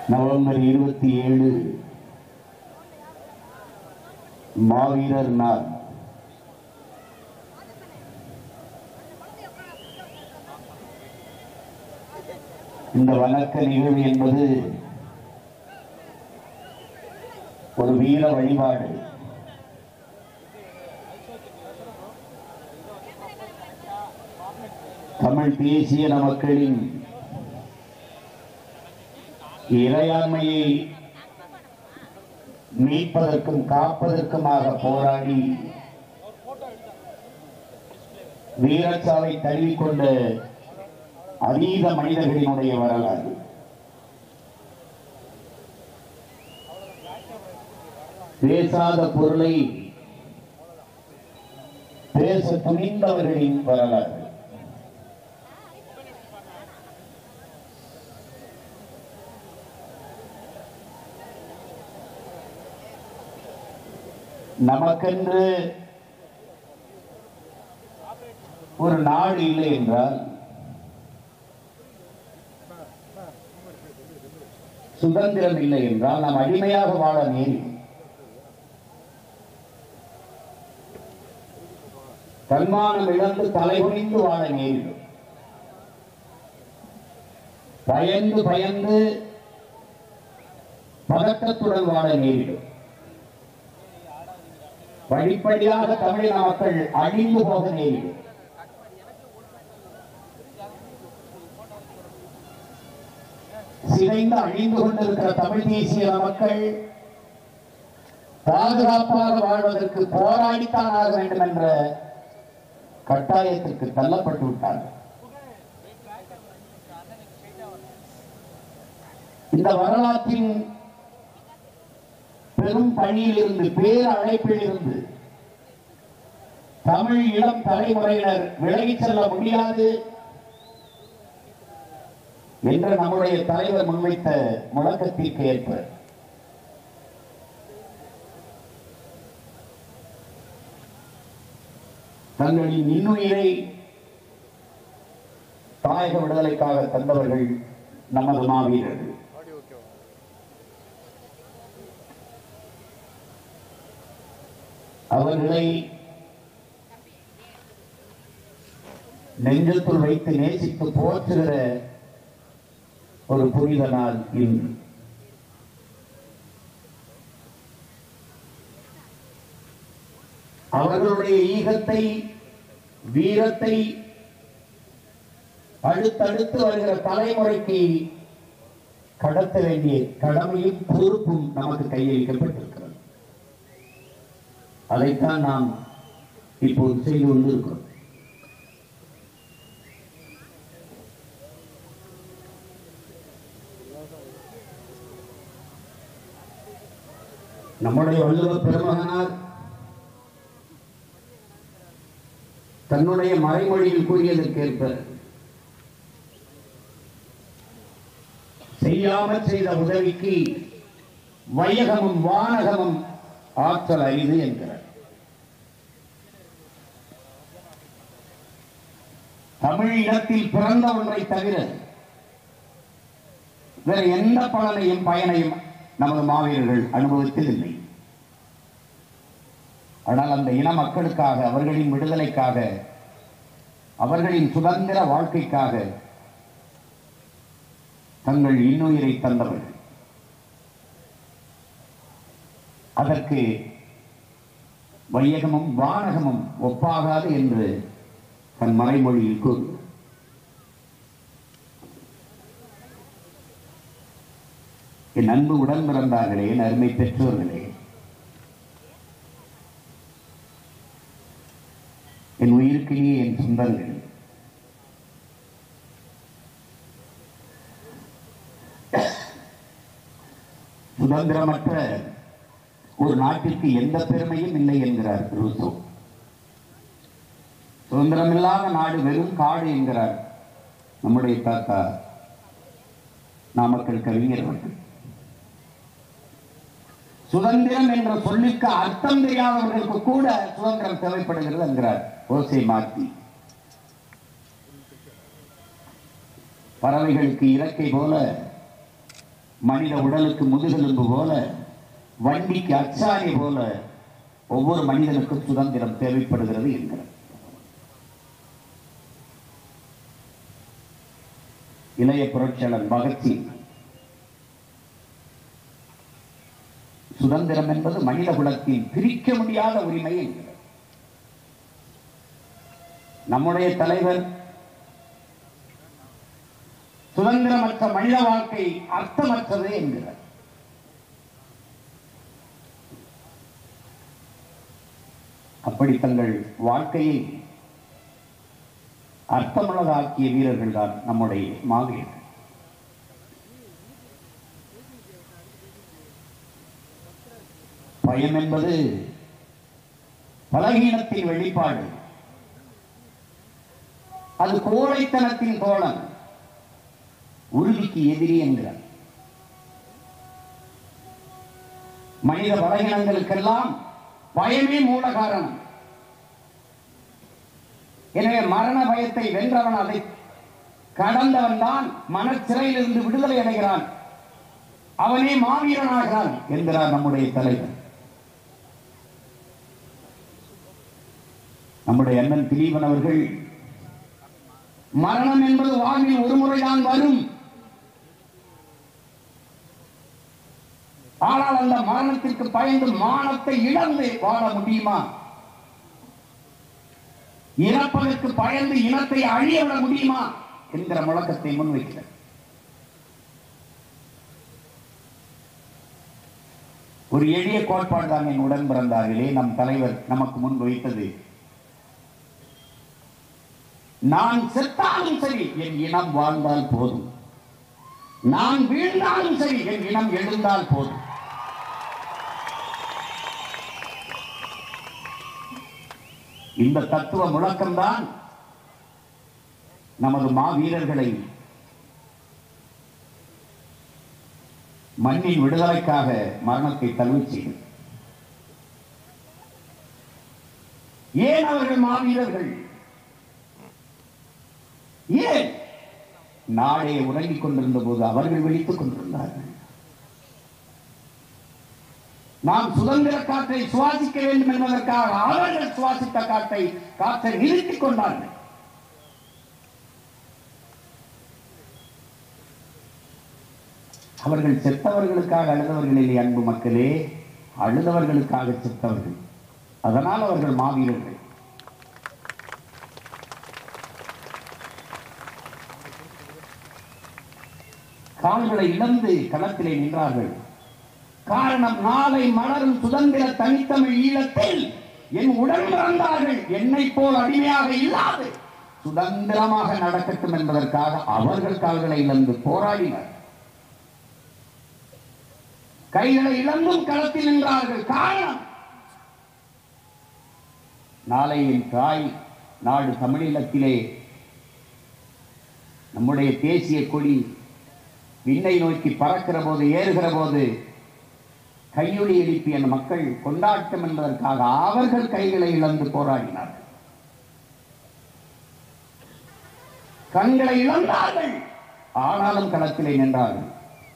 November இருபத்தி ஏழு மாவீரர் நாள் இந்த வணக்க நிகழ்வு என்பது ஒரு வீர வழிபாடு தமிழ் தேசிய மக்களின் இறையாண்மையை மீட்பதற்கும் காப்பதற்குமாக போராடி வீரச்சாவை தழுவிக்கொண்ட அதீத மனிதர்களினுடைய வரலாறு பேசாத பொருளை பேச துணிந்தவர்களின் வரலாறு நமக்கென்று ஒரு நாடு இல்லை என்றால் சுதந்திரம் இல்லை என்றால் நாம் அடிமையாக வாழ நேரிடும் தன்மானம் இழந்து தலைகுனிந்து வாழ நேரிடும் பயந்து பயந்து பதட்டத்துடன் வாழ நேரிடும் படிப்படியாக தமிழக மக்கள் அழிந்து போக நேரிடும் சிதைந்து அழிந்து கொண்டிருக்கிற தமிழ் தேசிய மக்கள் பாதுகாப்பாக வாழ்வதற்கு போராடித்தான் ஆக வேண்டும் என்ற கட்டாயத்திற்கு தள்ளப்பட்டு விட்டார்கள் இந்த வரலாற்றின் பெரும் பணியில் இருந்து பேர் அழைப்பில் இருந்து தமிழ் இளம் தலைமுறையினர் விலகிச் செல்ல முடியாது என்ற நம்முடைய தலைவர் முன்வைத்த முழக்கத்திற்கு ஏற்ப தங்களின் இன்னுயிரை தாயக விடுதலைக்காக தந்தவர்கள் நமது மாவீரர்கள் அவர்களை நெஞ்சத்துள் வைத்து நேசித்து போற்றுகிற ஒரு புனித நாள் இன்று அவர்களுடைய ஈகத்தை வீரத்தை அடுத்தடுத்து வருகிற தலைமுறைக்கு கடத்த வேண்டிய கடமையும் பொறுப்பும் நமக்கு கையளிக்கப்பட்டிருக்கிறது அதைத்தான் நாம் இப்போது செய்து கொண்டிருக்கிறோம் நம்முடைய வள்ளுவ பெருமகனார் தன்னுடைய மறைமொழியில் கூறியதற்கேற்ப செய்யாமல் செய்த உதவிக்கு வையகமும் வானகமும் ஆற்றல் அரிது என்கிறார் தமிழ் இடத்தில் பிறந்த ஒன்றை தவிர வேறு எந்த பலனையும் பயனையும் நமது மாவீரர்கள் அனுபவித்ததில்லை ஆனால் அந்த இன மக்களுக்காக அவர்களின் விடுதலைக்காக அவர்களின் சுதந்திர வாழ்க்கைக்காக தங்கள் இன்னுயிரை தந்தவர்கள் அதற்கு வையகமும் வானகமும் ஒப்பாகாது என்று தன் மறைமொழியில் கூறு என் அன்பு உடன் பிறந்தார்களே என் அருமை பெற்றோர்களே என் உயிருக்கினிய என் சொந்தங்கள் சுதந்திரமற்ற ஒரு நாட்டிற்கு எந்த பெருமையும் இல்லை என்கிறார் ரூசோ சுதந்திரமில்லாத நாடு வெறும் காடு என்கிறார் நம்முடைய தாத்தா நாமக்கல் கவிஞர் அவர்கள் சுதந்திரம் என்ற சொல்லுக்கு அர்த்தம் தெரியாதவர்களுக்கு கூட சுதந்திரம் தேவைப்படுகிறது என்கிறார் ஓசை மாத்தி பறவைகளுக்கு இறக்கை போல மனித உடலுக்கு முதுகெலும்பு போல வண்டிக்கு அச்சாணி போல ஒவ்வொரு மனிதனுக்கும் சுதந்திரம் தேவைப்படுகிறது என்கிறார் இளைய புரட்சியாளர் பகத்சிங் சுதந்திரம் என்பது மனித குலத்தின் பிரிக்க முடியாத உரிமை என்கிறார் நம்முடைய தலைவர் சுதந்திரமற்ற மனித வாழ்க்கை அர்த்தமற்றது என்கிறார் அப்படி தங்கள் வாழ்க்கையை அர்த்தமுள்ளதாக்கிய வீரர்கள் தான் நம்முடைய மாவீரர்கள் பயம் என்பது பலகீனத்தின் வெளிப்பாடு அது கோழைத்தனத்தின் தோழன் உறுதிக்கு எதிரி என்கிறார் மனித பலகீனங்களுக்கெல்லாம் பயமே மூல காரணம் எனவே மரண பயத்தை வென்றவன் அதை கடந்தவன் தான் மனச்சிறையிலிருந்து விடுதலை அடைகிறான் அவனே மாவீரனாகிறான் என்கிறார் நம்முடைய தலைவர் நம்முடைய அண்ணன் திலீபன் அவர்கள் மரணம் என்பது வாழ்வில் ஒரு முறைதான் வரும் ஆனால் அந்த மரணத்திற்கு பயந்து மானத்தை இழந்து வாழ முடியுமா இறப்பதற்கு பயந்து இனத்தை அழிய விட முடியுமா என்கிற முழக்கத்தை முன்வைக்கிறார் ஒரு எளிய கோட்பாடு தான் என் உடன் பிறந்தார்களே நம் தலைவர் நமக்கு முன் வைத்தது நான் செத்தாலும் சரி என் இனம் வாழ்ந்தால் போதும் நான் வீழ்ந்தாலும் சரி என் இனம் எழுந்தால் போதும் இந்த தத்துவ முழக்கம்தான் நமது மாவீரர்களை மண்ணின் விடுதலைக்காக மரணத்தை தழுவி செய்யும் ஏன் அவர்கள் மாவீரர்கள் ஏன் நாடே உறங்கிக் கொண்டிருந்த போது அவர்கள் விழித்துக் கொண்டிருந்தார்கள் நாம் சுதந்திர காற்றை சுவாசிக்க வேண்டும் என்பதற்காக அவர்கள் சுவாசித்த காற்றை காற்றை நிறுத்திக் கொண்டார்கள் அவர்கள் செத்தவர்களுக்காக அழுதவர்கள் இல்லை அன்பு மக்களே அழுதவர்களுக்காக செத்தவர்கள் அதனால் அவர்கள் மாவீரர்கள் கால்களை இழந்து களத்திலே நின்றார்கள் காரணம் நாளை மலரும் சுதந்திர தனித்தமிழ் ஈழத்தில் என் உடன் பிறந்தார்கள் என்னை போல் அடிமையாக இல்லாது சுதந்திரமாக நடக்கட்டும் என்பதற்காக அவர்கள் கால்களை இழந்து போராடினர் கைகளை இழந்தும் களத்தில் நின்றார்கள் காரணம் நாளை என் தாய் நாடு தமிழீழத்திலே நம்முடைய தேசிய கொடி விண்ணை நோக்கி பறக்கிற போது ஏறுகிற போது கையொலி எழுப்பிய அந்த மக்கள் கொண்டாட்டம் என்பதற்காக அவர்கள் கைகளை இழந்து போராடினார்கள் கண்களை இழந்தார்கள் ஆனாலும் களத்திலே நின்றார்கள்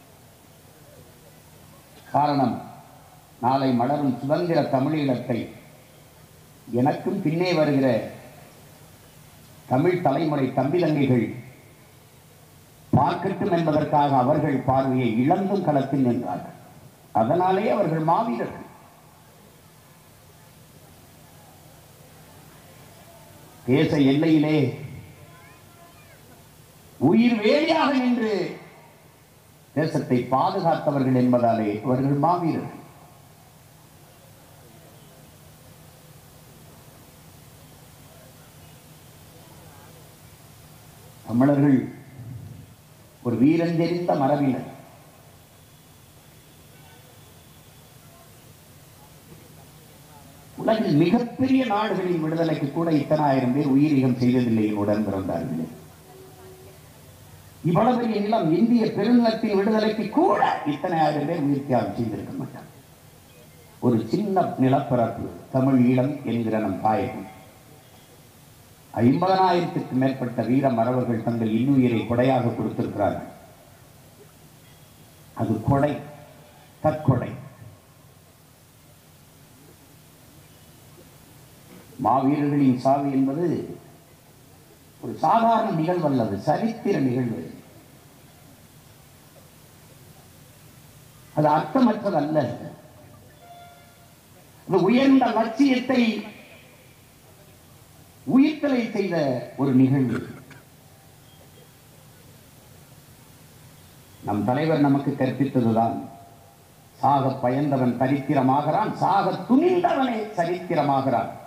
காரணம் நாளை மலரும் சுதந்திர தமிழீழத்தை எனக்கும் பின்னே வருகிற தமிழ் தலைமுறை தம்பி தங்கைகள் பார்க்கட்டும் என்பதற்காக அவர்கள் பார்வையை இழந்தும் களத்தில் நின்றார்கள் அதனாலே அவர்கள் மாவீரர்கள் தேச எல்லையிலே உயிர் வேலியாக நின்று தேசத்தை பாதுகாத்தவர்கள் என்பதாலே அவர்கள் மாவீரர்கள் தமிழர்கள் ஒரு வீரன் தெரிந்த மரபினர் உலகில் மிகப்பெரிய நாடுகளின் விடுதலைக்கு கூட இத்தனை ஆயிரம் பேர் உயிரிகம் செய்ததில்லை உடன் பிறந்தார்கள் இவ்வளவு பெரிய நிலம் இந்திய பெருநிலத்தின் விடுதலைக்கு கூட இத்தனை ஆயிரம் பேர் உயிர் தியாகம் செய்திருக்க மாட்டார் ஒரு சின்ன நிலப்பரப்பு தமிழ் ஈழம் என்கிற நம் தாயகம் ஐம்பதனாயிரத்துக்கு மேற்பட்ட வீர மரபர்கள் தங்கள் இன்னுயிரை கொடையாக கொடுத்திருக்கிறார்கள் அது கொடை தற்கொடை மாவீரர்களின் சாவு என்பது ஒரு சாதாரண நிகழ்வு அல்லது சரித்திர நிகழ்வு அது அர்த்தமற்றது அல்ல அது உயர்ந்த லட்சியத்தை உயிர்த்தலை செய்த ஒரு நிகழ்வு நம் தலைவர் நமக்கு கற்பித்ததுதான் சாக பயந்தவன் சரித்திரமாகிறான் சாக துணிந்தவனே சரித்திரமாகிறான்